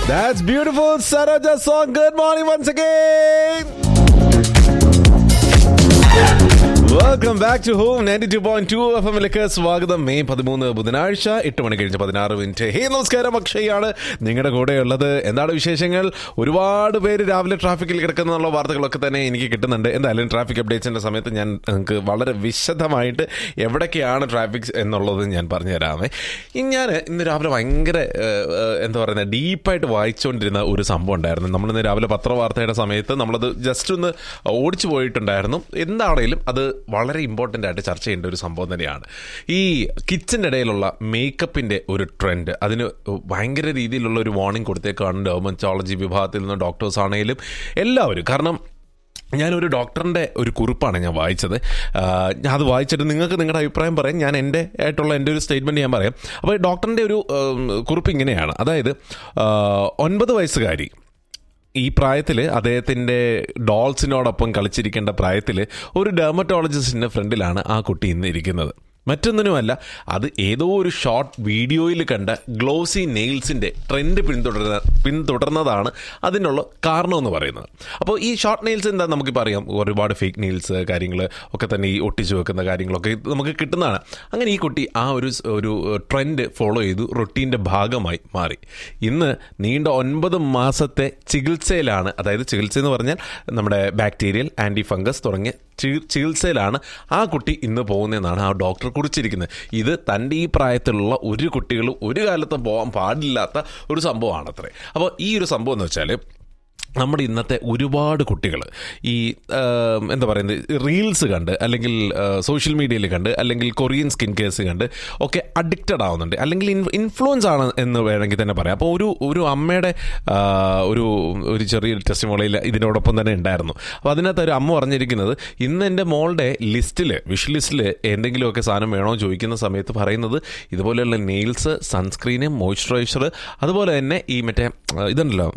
That's beautiful, Saroja song. Good morning once again. Welcome back to home ninety two point two F എമ്മിലേക്ക് സ്വാഗതം May പതിമൂന്ന് ബുധനാഴ്ച എട്ട് മണി കഴിഞ്ഞ് പതിനാറ് മിനിറ്റ് ഹേ നമസ്കാരം അക്ഷയാണ് നിങ്ങളുടെ കൂടെ ഉള്ളത് എന്താണ് വിശേഷങ്ങൾ ഒരുപാട് പേര് രാവിലെ ട്രാഫിക്കിൽ കിടക്കുന്നുള്ള വാർത്തകളൊക്കെ തന്നെ എനിക്ക് കിട്ടുന്നുണ്ട് എന്തായാലും ട്രാഫിക് അപ്ഡേറ്റ്സിന്റെ സമയത്ത് ഞാൻ നിങ്ങൾക്ക് വളരെ വിശദമായിട്ട് എവിടേക്കാണ് ട്രാഫിക് എന്നുള്ളത് ഞാൻ പറഞ്ഞുതരാമേ ഇനി ഞാൻ ഇന്ന് രാവിലെ ഭയങ്കര ഏഹ്, ഏഹ്, എന്താ പറയുന്നത് ഡീപ്പായിട്ട് വായിച്ചുകൊണ്ടിരുന്ന ഒരു സംഭവം ഉണ്ടായിരുന്നു നമ്മളിന്ന് രാവിലെ പത്രവാർത്തയുടെ സമയത്ത് നമ്മളത് ജസ്റ്റ് ഒന്ന് ഓടിച്ചു പോയിട്ടുണ്ടായിരുന്നു എന്താണേലും അത് വളരെ ഇമ്പോർട്ടൻ്റ് ആയിട്ട് ചർച്ച ചെയ്യേണ്ട ഒരു സംഭവം തന്നെയാണ് ഈ കിച്ചൻ്റെ ഇടയിലുള്ള മേക്കപ്പിൻ്റെ ഒരു ട്രെൻഡ് അതിന് ഭയങ്കര രീതിയിലുള്ള ഒരു വാർണിംഗ് കൊടുത്തേക്കാണ് ഡെർമറ്റോളജി വിഭാഗത്തിൽ നിന്ന് ഡോക്ടേഴ്സ് ആണെങ്കിലും എല്ലാവരും കാരണം ഞാനൊരു ഡോക്ടറിൻ്റെ ഒരു കുറിപ്പാണ് ഞാൻ വായിച്ചത് ആ, ഞാൻ അത് വായിച്ചിട്ട് നിങ്ങൾക്ക് നിങ്ങളുടെ അഭിപ്രായം പറയാം ഞാൻ എൻ്റെ ആയിട്ടുള്ള എൻ്റെ ഒരു സ്റ്റേറ്റ്മെൻറ്റ് ഞാൻ പറയാം അപ്പോൾ ഡോക്ടറിൻ്റെ ഒരു ഉം, കുറിപ്പ് ഇങ്ങനെയാണ് അതായത് ആ, ഒൻപത് വയസ്സുകാരി ഈ പ്രായത്തിൽ അദ്ദേഹത്തിൻ്റെ ഡോൾസിനോടൊപ്പം കളിച്ചിരിക്കേണ്ട പ്രായത്തിൽ ഒരു ഡെർമറ്റോളജിസ്റ്റിൻ്റെ ഫ്രണ്ടിലാണ് ആ കുട്ടി ഇന്ന് ഇരിക്കുന്നത് മറ്റൊന്നിനുമല്ല അത് ഏതോ ഒരു ഷോർട്ട് വീഡിയോയിൽ കണ്ട ഗ്ലോസി നെയിൽസിൻ്റെ ട്രെൻഡ് പിന്തുടരുന്ന പിന്തുടർന്നതാണ് അതിനുള്ള കാരണമെന്ന് പറയുന്നത് അപ്പോൾ ഈ ഷോർട്ട് നെയിൽസ് എന്താ നമുക്കിപ്പോൾ അറിയാം ഒരുപാട് ഫേക്ക് നെയിൽസ് കാര്യങ്ങൾ ഒക്കെ തന്നെ ഈ ഒട്ടിച്ചു വെക്കുന്ന കാര്യങ്ങളൊക്കെ ഇത് നമുക്ക് കിട്ടുന്നതാണ് അങ്ങനെ ഈ കുട്ടി ആ ഒരു സ് ഒരു ട്രെൻഡ് ഫോളോ ചെയ്തു റൊട്ടീൻ്റെ ഭാഗമായി മാറി ഇന്ന് നീണ്ട ഒൻപത് മാസത്തെ ചികിത്സയിലാണ് അതായത് ചികിത്സ എന്ന് പറഞ്ഞാൽ നമ്മുടെ ബാക്ടീരിയൽ ആൻറ്റി ഫംഗസ് തുടങ്ങിയ ചി- ചികിത്സയിലാണ് ആ കുട്ടി ഇന്ന് പോകുന്നതെന്നാണ് ആ ഡോക്ടർ കുറിച്ചിരിക്കുന്നത് ഇത് തൻ്റെ ഈ പ്രായത്തിലുള്ള ഒരു കുട്ടികളും ഒരു കാലത്തും പോകാൻ പാടില്ലാത്ത ഒരു സംഭവമാണത്രേ അപ്പോൾ ഈ ഒരു സംഭവം എന്ന് വെച്ചാൽ നമ്മുടെ ഇന്നത്തെ ഒരുപാട് കുട്ടികൾ ഈ ആ, എന്താ പറയുന്നത് റീൽസ് കണ്ട് അല്ലെങ്കിൽ സോഷ്യൽ മീഡിയയിൽ കണ്ട് അല്ലെങ്കിൽ കൊറിയൻ സ്കിൻ കെയർസ് കണ്ട് ഒക്കെ അഡിക്റ്റഡ് ആവുന്നുണ്ട് അല്ലെങ്കിൽ ഇൻഫ്ലുവൻസ് ആണ് എന്ന് വേണമെങ്കിൽ തന്നെ പറയാം അപ്പോൾ ഒരു ഒരു അമ്മയുടെ ആ, ഒരു ഒരു ചെറിയൊരു ടെസ്റ്റ് മോളയിൽ ഇതിനോടൊപ്പം തന്നെ ഉണ്ടായിരുന്നു അപ്പോൾ അതിനകത്ത് ഒരു അമ്മ പറഞ്ഞിരിക്കുന്നത് ഇന്ന് എൻ്റെ മോളുടെ ലിസ്റ്റിൽ വിഷ് ലിസ്റ്റിൽ എന്തെങ്കിലുമൊക്കെ സാധനം വേണോ എന്ന് ചോദിക്കുന്ന സമയത്ത് പറയുന്നത് ഇതുപോലെയുള്ള നെയിൽസ് സൺസ്ക്രീന് മോയ്സ്ചറൈസർ അതുപോലെ തന്നെ ഈ മറ്റേ ആ, ഇതുണ്ടല്ലോ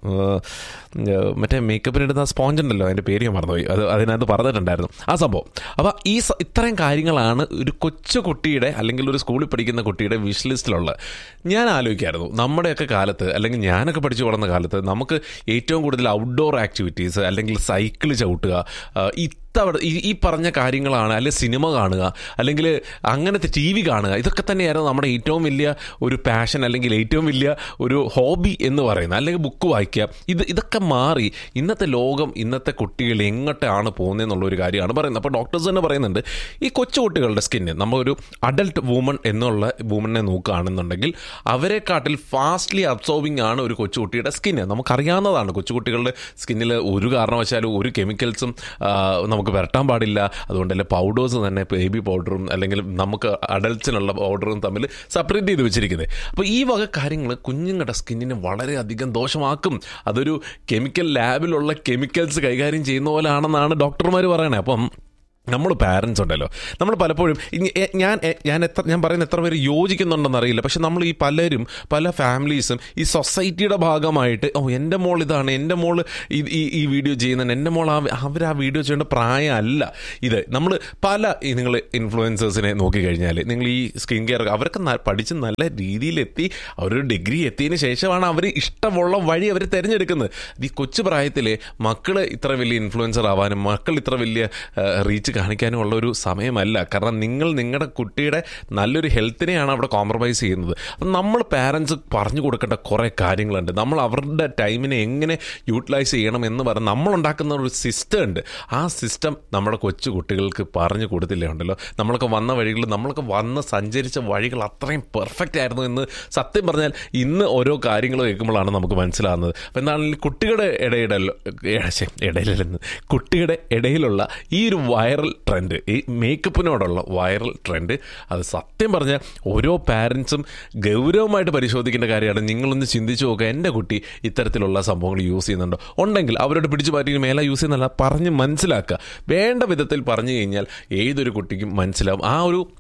ആ, മറ്റേ മേക്കപ്പിന് ഇടുന്ന സ്പോഞ്ച് ഉണ്ടല്ലോ അതിൻ്റെ പേര് ഞാൻ മറന്നുപോയി അത് അതിനകത്ത് പറഞ്ഞിട്ടുണ്ടായിരുന്നു ആ സംഭവം അപ്പോൾ ഈ സ- ഇത്രയും കാര്യങ്ങളാണ് ഒരു കൊച്ചു കുട്ടിയുടെ അല്ലെങ്കിൽ ഒരു സ്കൂളിൽ പഠിക്കുന്ന കുട്ടിയുടെ വിഷ് ലിസ്റ്റിലുള്ളത് ഞാൻ ആലോചിക്കായിരുന്നു നമ്മുടെയൊക്കെ കാലത്ത് അല്ലെങ്കിൽ ഞാനൊക്കെ പഠിച്ചു വളർന്ന കാലത്ത് നമുക്ക് ഏറ്റവും കൂടുതൽ ഔട്ട്ഡോർ ആക്ടിവിറ്റീസ് അല്ലെങ്കിൽ സൈക്കിൾ ചവിട്ടുക ആ, ഇത്തവണ ഈ ഈ പറഞ്ഞ കാര്യങ്ങളാണ് അല്ലെങ്കിൽ സിനിമ കാണുക അല്ലെങ്കിൽ അങ്ങനത്തെ ടി വി കാണുക ഇതൊക്കെ തന്നെയായിരുന്നു നമ്മുടെ ഏറ്റവും വലിയ ഒരു പാഷൻ അല്ലെങ്കിൽ ഏറ്റവും വലിയ ഒരു ഹോബി എന്ന് പറയുന്നത് അല്ലെങ്കിൽ ബുക്ക് വായിക്കുക ഇത് ഇതൊക്കെ മാറി ഇന്നത്തെ ലോകം ഇന്നത്തെ കുട്ടികൾ എങ്ങോട്ടാണ് പോകുന്നതെന്നുള്ള ഒരു കാര്യമാണ് പറയുന്നത് അപ്പോൾ ഡോക്ടേഴ്സ് തന്നെ പറയുന്നുണ്ട് ഈ കൊച്ചു കുട്ടികളുടെ സ്കിന്ന് നമ്മളൊരു അഡൽട്ട് വുമൺ എന്നുള്ള വുമണിനെ നോക്കുകയാണെന്നുണ്ടെങ്കിൽ അവരെക്കാട്ടിൽ ഫാസ്റ്റ്ലി അബ്സോർബിംഗ് ആണ് ഒരു കൊച്ചുകുട്ടിയുടെ സ്കിന്ന് നമുക്കറിയാവുന്നതാണ് കൊച്ചുകുട്ടികളുടെ സ്കിന്നിൽ ഒരു കാരണവശാലും ഒരു കെമിക്കൽസും നമുക്ക് വരട്ടാൻ പാടില്ല അതുകൊണ്ട് തന്നെ പൗഡേഴ്സ് തന്നെ ബേബി പൗഡറും അല്ലെങ്കിൽ നമുക്ക് അഡൽട്സിനുള്ള പൗഡറും തമ്മിൽ സെപ്പറേറ്റ് ചെയ്ത് വെച്ചിരിക്കുന്നത് അപ്പോൾ ഈ വക കാര്യങ്ങൾ കുഞ്ഞുങ്ങളുടെ സ്കിന്നിനെ വളരെയധികം ദോഷമാക്കും അതൊരു കെമിക്കൽ ലാബിലുള്ള കെമിക്കൽസ് കൈകാര്യം ചെയ്യുന്ന പോലെയാണെന്നാണ് ഡോക്ടർമാർ പറയണത് അപ്പം നമ്മൾ പാരൻസ് ഉണ്ടല്ലോ നമ്മൾ പലപ്പോഴും ഇനി- എ- ഞാൻ എ- ഞാൻ എത്ര ഞാൻ പറയുന്ന എത്ര പേര് യോജിക്കുന്നുണ്ടെന്ന് അറിയില്ല പക്ഷെ നമ്മൾ ഈ പലരും പല ഫാമിലീസും ഈ സൊസൈറ്റിയുടെ ഭാഗമായിട്ട് ഓ എൻ്റെ മോൾ ഇതാണ് എൻ്റെ മോൾ ഈ ഈ- ഈ വീഡിയോ ചെയ്യുന്നുണ്ട് എൻ്റെ മോൾ ആ അവർ ആ വീഡിയോ ചെയ്യേണ്ട പ്രായമല്ല ഇത് നമ്മൾ പല നിങ്ങൾ ഇൻഫ്ലുവൻസേഴ്സിനെ നോക്കിക്കഴിഞ്ഞാൽ നിങ്ങൾ ഈ സ്കിൻ കെയർ അവരൊക്കെ ന- പഠിച്ച് നല്ല രീതിയിലെത്തി അവരൊരു ഡിഗ്രി എത്തിയതിന് ശേഷമാണ് അവർ ഇഷ്ടമുള്ള വഴി അവർ തിരഞ്ഞെടുക്കുന്നത് ഈ കൊച്ചു പ്രായത്തിൽ മക്കൾ ഇത്ര വലിയ ഇൻഫ്ലുവൻസർ ആവാനും മക്കൾ ഇത്ര വലിയ റീച്ച് കാണിക്കാനും ഉള്ള ഒരു സമയമല്ല കാരണം നിങ്ങൾ നിങ്ങളുടെ കുട്ടിയുടെ നല്ലൊരു ഹെൽത്തിനെയാണ് അവിടെ കോംപ്രമൈസ് ചെയ്യുന്നത് അപ്പം നമ്മൾ പാരൻസ് പറഞ്ഞു കൊടുക്കേണ്ട കുറേ കാര്യങ്ങളുണ്ട് നമ്മൾ അവരുടെ ടൈമിനെ എങ്ങനെ യൂട്ടിലൈസ് ചെയ്യണം എന്ന് പറഞ്ഞ് നമ്മളുണ്ടാക്കുന്ന ഒരു സിസ്റ്റം ഉണ്ട് ആ സിസ്റ്റം നമ്മുടെ കൊച്ചു കുട്ടികൾക്ക് പറഞ്ഞു കൊടുത്തില്ലേ ഉണ്ടല്ലോ നമ്മളൊക്കെ വന്ന വഴികൾ നമ്മളൊക്കെ വന്ന് സഞ്ചരിച്ച വഴികൾ അത്രയും പെർഫെക്റ്റ് ആയിരുന്നു എന്ന് സത്യം പറഞ്ഞാൽ ഇന്ന് ഓരോ കാര്യങ്ങൾ കേൾക്കുമ്പോഴാണ് നമുക്ക് മനസ്സിലാകുന്നത് അപ്പം എന്താണ് കുട്ടികളുടെ ഇടയിടൽ ശ്ശെ, ഇടയിലെന്ന് കുട്ടിയുടെ ഇടയിലുള്ള ഈ ഒരു വൈറൽ ട്രെൻഡ് ഈ മേക്കപ്പിനോടുള്ള വൈറൽ ട്രെൻഡ് അത് സത്യം പറഞ്ഞാൽ ഓരോ പാരൻസും ഗൗരവമായിട്ട് പരിശോധിക്കേണ്ട കാര്യമാണ് നിങ്ങളൊന്ന് ചിന്തിച്ചു നോക്കുക എൻ്റെ കുട്ടി ഇത്തരത്തിലുള്ള സംഭവങ്ങൾ യൂസ് ചെയ്യുന്നുണ്ടോ ഉണ്ടെങ്കിൽ അവരോട് പിടിച്ചു മാറ്റി മേലെ യൂസ് ചെയ്യുന്നല്ല പറഞ്ഞ് മനസ്സിലാക്കുക വേണ്ട വിധത്തിൽ പറഞ്ഞു കഴിഞ്ഞാൽ ഏതൊരു കുട്ടിക്കും മനസ്സിലാവും ആ ഒരു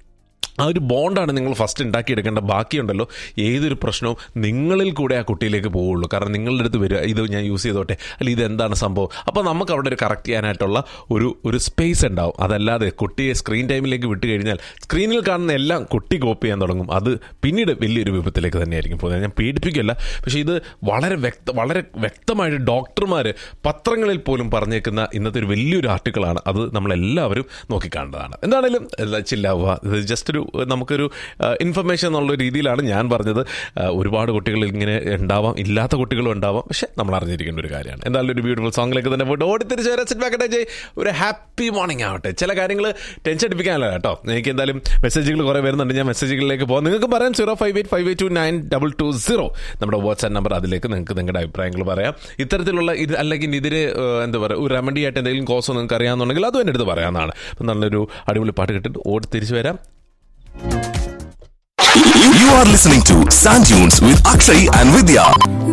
ആ ഒരു ബോണ്ടാണ് നിങ്ങൾ ഫസ്റ്റ് ഉണ്ടാക്കിയെടുക്കേണ്ട ബാക്കിയുണ്ടല്ലോ ഏതൊരു പ്രശ്നവും നിങ്ങളിൽ കൂടെ ആ കുട്ടിയിലേക്ക് പോവുള്ളൂ കാരണം നിങ്ങളുടെ അടുത്ത് വരിക ഇത് ഞാൻ യൂസ് ചെയ്തോട്ടെ അല്ലെങ്കിൽ ഇത് എന്താണ് സംഭവം അപ്പോൾ നമുക്ക് അവിടെ ഒരു കറക്റ്റ് ചെയ്യാനായിട്ടുള്ള ഒരു ഒരു സ്പേസ് ഉണ്ടാവും അതല്ലാതെ കുട്ടിയെ സ്ക്രീൻ ടൈമിലേക്ക് വിട്ട് കഴിഞ്ഞാൽ സ്ക്രീനിൽ കാണുന്ന എല്ലാം കുട്ടി കോപ്പി ചെയ്യാൻ തുടങ്ങും അത് പിന്നീട് വലിയൊരു വിപത്തിലേക്ക് തന്നെയായിരിക്കും പോകുന്നത് ഞാൻ പേടിപ്പിക്കല്ല പക്ഷേ ഇത് വളരെ വ്യക്ത വളരെ വ്യക്തമായിട്ട് ഡോക്ടർമാർ പത്രങ്ങളിൽ പോലും പറഞ്ഞേക്കുന്ന ഇന്നത്തെ ഒരു വലിയൊരു ആർട്ടിക്കിളാണ് അത് നമ്മളെല്ലാവരും നോക്കിക്കാണേണ്ടതാണ് എന്താണേലും എല്ലാം ചില്ലാവുക ഇത് ജസ്റ്റ് ഒരു നമുക്കൊരു ഇൻഫർമേഷൻ എന്നുള്ള രീതിയിലാണ് ഞാൻ പറഞ്ഞത് ആ, ഒരുപാട് കുട്ടികൾ ഇങ്ങനെ ഉണ്ടാവാം ഇല്ലാത്ത കുട്ടികളും ഉണ്ടാവാം പക്ഷെ നമ്മൾ അറിഞ്ഞിരിക്കേണ്ട ഒരു കാര്യമാണ് എന്തായാലും ഒരു ബ്യൂട്ടിഫുൾ സോങ്ങിലേക്ക് തന്നെ പോയിട്ട് ഓടിത്തിരിച്ച് വരാൻ സെറ്റ് ബാക്കട്ടെ ജയ് ഒരു ഹാപ്പി മോർണിംഗ് ആവട്ടെ ചില കാര്യങ്ങൾ ടെൻഷൻ അടിപ്പിക്കാനല്ല കേട്ടോ എനിക്ക് എന്തായാലും മെസ്സേജുകൾ കുറേ വരുന്നുണ്ട് ഞാൻ മെസ്സേജുകളിലേക്ക് പോകാം നിങ്ങൾക്ക് പറയാം zero five eight five eight two nine double two zero നമ്മുടെ വാട്സ്ആപ്പ് നമ്പർ അതിലേക്ക് നിങ്ങൾക്ക് നിങ്ങളുടെ അഭിപ്രായങ്ങൾ പറയാം ഇത്തരത്തിലുള്ള ഇത് അല്ലെങ്കിൽ ഇതിന് ഏഹ്, എന്താ പറയുക ഒരു റെമഡി ആയിട്ട് എന്തെങ്കിലും കോഴ്സോ നിങ്ങൾക്ക് അറിയാമെന്നുണ്ടെങ്കിൽ അതും എൻ്റെ അടുത്ത് പറയാവുന്നതാണ് അപ്പം നല്ലൊരു അടിപൊളി പാട്ട് കേട്ടിട്ട് ഓടി തിരിച്ചു വരാം You are listening to Sand Dunes with Akshay and Vidya.